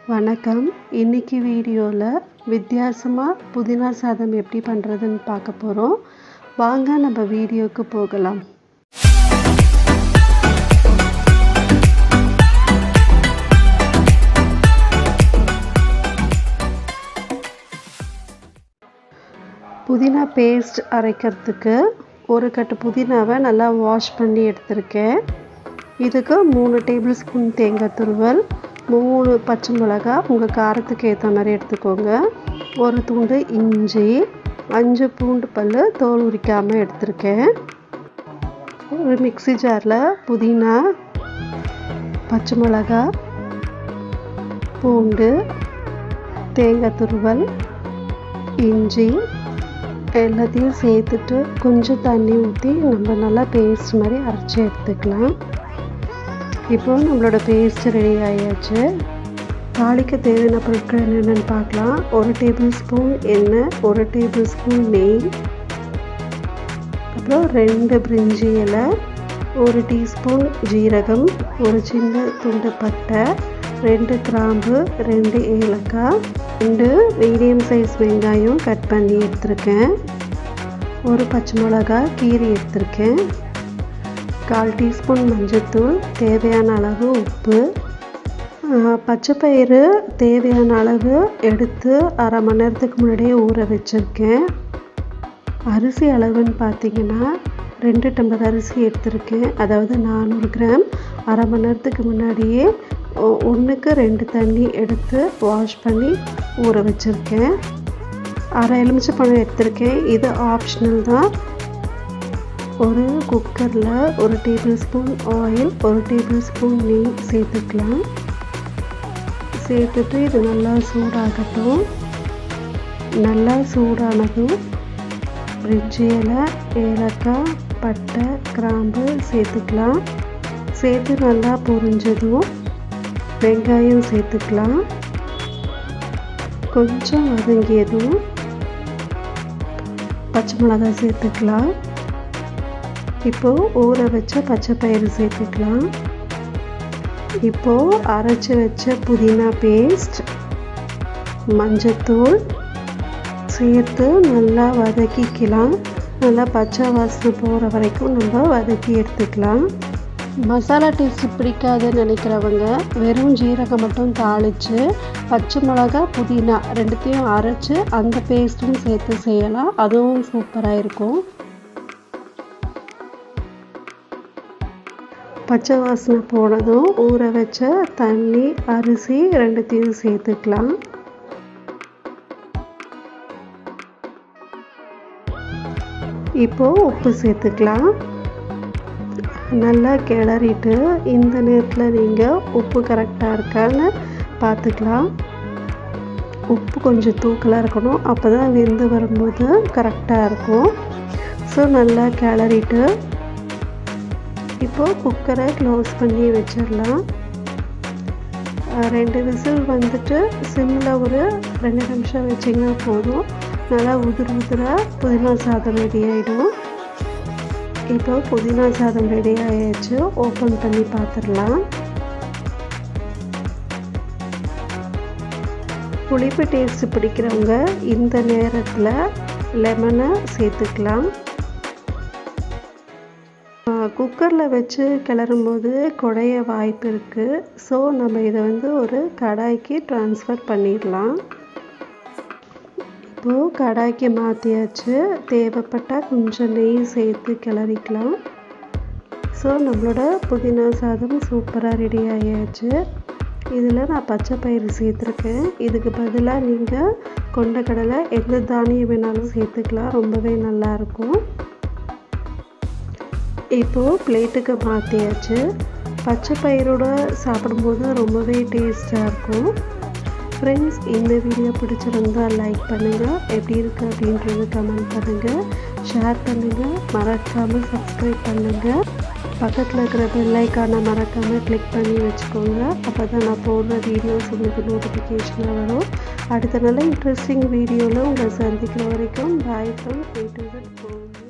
வணக்கம் இன்னைக்கு வீடியோவில் வித்தியாசமாக புதினா சாதம் எப்படி பண்ணுறதுன்னு பார்க்க போகிறோம் வாங்க நம்ம வீடியோவுக்கு போகலாம் புதினா பேஸ்ட் அரைக்கிறதுக்கு ஒரு கட்டு புதினாவை நல்லா வாஷ் பண்ணி எடுத்திருக்கேன் இதுக்கு மூணு டேபிள் ஸ்பூன் தேங்காய் துருவல் மூணு பச்சை மிளகா உங்கள் காரத்துக்கு ஏற்ற மாதிரி எடுத்துக்கோங்க ஒரு துண்டு இஞ்சி அஞ்சு பூண்டு பல் தோல் உரிக்காமல் எடுத்திருக்கேன் ஒரு மிக்சி ஜாரில் புதினா பச்சை மிளகா பூண்டு தேங்காய் துருவல் இஞ்சி எல்லாத்தையும் சேர்த்துட்டு கொஞ்சம் தண்ணி ஊற்றி நம்ம நல்லா பேஸ்ட் மாதிரி அரைச்சி எடுத்துக்கலாம் இப்போ நம்மளோட பேஸ்ட் ரெடி ஆயாச்சு தாளிக்க தேவையான பொருட்கள் என்னென்னு பார்க்கலாம் ஒரு டேபிள் ஸ்பூன் எண்ணெய் ஒரு டேபிள் ஸ்பூன் நெய் அப்புறம் ரெண்டு பிரிஞ்சி இலை ஒரு டீஸ்பூன் ஜீரகம் ஒரு சின்ன துண்டு பட்டை ரெண்டு கிராம்பு ரெண்டு ஏலக்காய் ரெண்டு மீடியம் சைஸ் வெங்காயம் கட் பண்ணி எடுத்திருக்கேன் ஒரு பச்சை மிளகா கீரி எடுத்திருக்கேன் கால் டீஸ்பூன் மஞ்சள்தூள் தேவையான அளவு உப்பு பச்சைப்பயிறு தேவையான அளவு எடுத்து அரை மணி நேரத்துக்கு முன்னாடியே ஊற வச்சுருக்கேன் அரிசி அளவுன்னு பார்த்தீங்கன்னா ரெண்டு டம்ளர் அரிசி எடுத்திருக்கேன் அதாவது நானூறு கிராம் அரை மணி நேரத்துக்கு முன்னாடியே ஒன்றுக்கு ரெண்டு தண்ணி எடுத்து வாஷ் பண்ணி ஊற வச்சுருக்கேன் அரை எலுமிச்சை பழம் எடுத்திருக்கேன் இது ஆப்ஷனல் தான் ஒரு குக்கரில் ஒரு டேபிள் ஸ்பூன் ஆயில் ஒரு டேபிள் ஸ்பூன் நெய் சேர்த்துக்கலாம் சேர்த்துட்டு இது நல்லா சூடாகட்டும் நல்லா சூடானதும் பிரிட்ஜி இலை ஏலக்காய் பட்டை கிராம்பு சேர்த்துக்கலாம் சேர்த்து நல்லா பொரிஞ்சதும் வெங்காயம் சேர்த்துக்கலாம் கொஞ்சம் வதங்கியதும் பச்சை மிளகாய் சேர்த்துக்கலாம் இப்போது ஊற வச்ச பச்சை பயிறு சேர்த்துக்கலாம் இப்போது அரைச்சி வச்ச புதினா பேஸ்ட் மஞ்சத்தூள் சேர்த்து நல்லா வதக்கிக்கலாம் நல்லா பச்சை வாசனை போகிற வரைக்கும் நம்ம வதக்கி எடுத்துக்கலாம் மசாலா டேஸ்ட் பிடிக்காதுன்னு நினைக்கிறவங்க வெறும் ஜீரகம் மட்டும் தாளித்து பச்சை மிளகா புதினா ரெண்டுத்தையும் அரைச்சி அந்த பேஸ்ட்டும் சேர்த்து செய்யலாம் அதுவும் சூப்பராக இருக்கும் பச்சை வாசனை போனதும் ஊற வச்ச தண்ணி அரிசி ரெண்டுத்தையும் சேர்த்துக்கலாம் இப்போது உப்பு சேர்த்துக்கலாம் நல்லா கிளறிட்டு இந்த நேரத்தில் நீங்கள் உப்பு கரெக்டாக இருக்கான்னு பார்த்துக்கலாம் உப்பு கொஞ்சம் தூக்கலாக இருக்கணும் அப்போ தான் வெந்து வரும்போது கரெக்டாக இருக்கும் ஸோ நல்லா கிளறிட்டு இப்போது குக்கரை க்ளோஸ் பண்ணி வச்சிடலாம் ரெண்டு விசில் வந்துட்டு சிம்மில் ஒரு ரெண்டு நிமிஷம் வச்சிங்கன்னா போதும் நல்லா உதிர் உதிராக புதினா சாதம் ரெடி ஆகிடும் இப்போ புதினா சாதம் ரெடி ஆகிடுச்சு ஓப்பன் பண்ணி பார்த்துடலாம் புளிப்பு டேஸ்ட் பிடிக்கிறவங்க இந்த நேரத்தில் லெமனை சேர்த்துக்கலாம் குக்கரில் வச்சு கிளறும்போது குடைய வாய்ப்பு இருக்குது ஸோ நம்ம இதை வந்து ஒரு கடாய்க்கு ட்ரான்ஸ்ஃபர் பண்ணிடலாம் இப்போது கடாய்க்கு மாற்றியாச்சு தேவைப்பட்டால் கொஞ்சம் நெய் சேர்த்து கிளறிக்கலாம் ஸோ நம்மளோட புதினா சாதம் சூப்பராக ரெடி ஆகியாச்சு இதில் நான் பச்சை பயிறு சேர்த்துருக்கேன் இதுக்கு பதிலாக நீங்கள் கொண்டக்கடலை எந்த தானியம் வேணாலும் சேர்த்துக்கலாம் ரொம்பவே நல்லாயிருக்கும் இப்போது பிளேட்டுக்கு மாற்றியாச்சு பச்சை பயிரோட சாப்பிடும்போது ரொம்பவே டேஸ்ட்டாக இருக்கும் ஃப்ரெண்ட்ஸ் இந்த வீடியோ பிடிச்சிருந்தா லைக் பண்ணுங்கள் எப்படி இருக்குது அப்படின்றது கமெண்ட் பண்ணுங்கள் ஷேர் பண்ணுங்கள் மறக்காமல் சப்ஸ்கிரைப் பண்ணுங்கள் பக்கத்தில் இருக்கிற பெல்லைக்கான மறக்காமல் கிளிக் பண்ணி வச்சுக்கோங்க அப்போ தான் நான் போடுற வீடியோஸ் உங்களுக்கு நோட்டிஃபிகேஷனாக வரும் அடுத்த நல்ல இன்ட்ரெஸ்டிங் வீடியோவில் உங்களை சந்திக்கிற வரைக்கும் பாய் ஃப்ரம் ஏ டு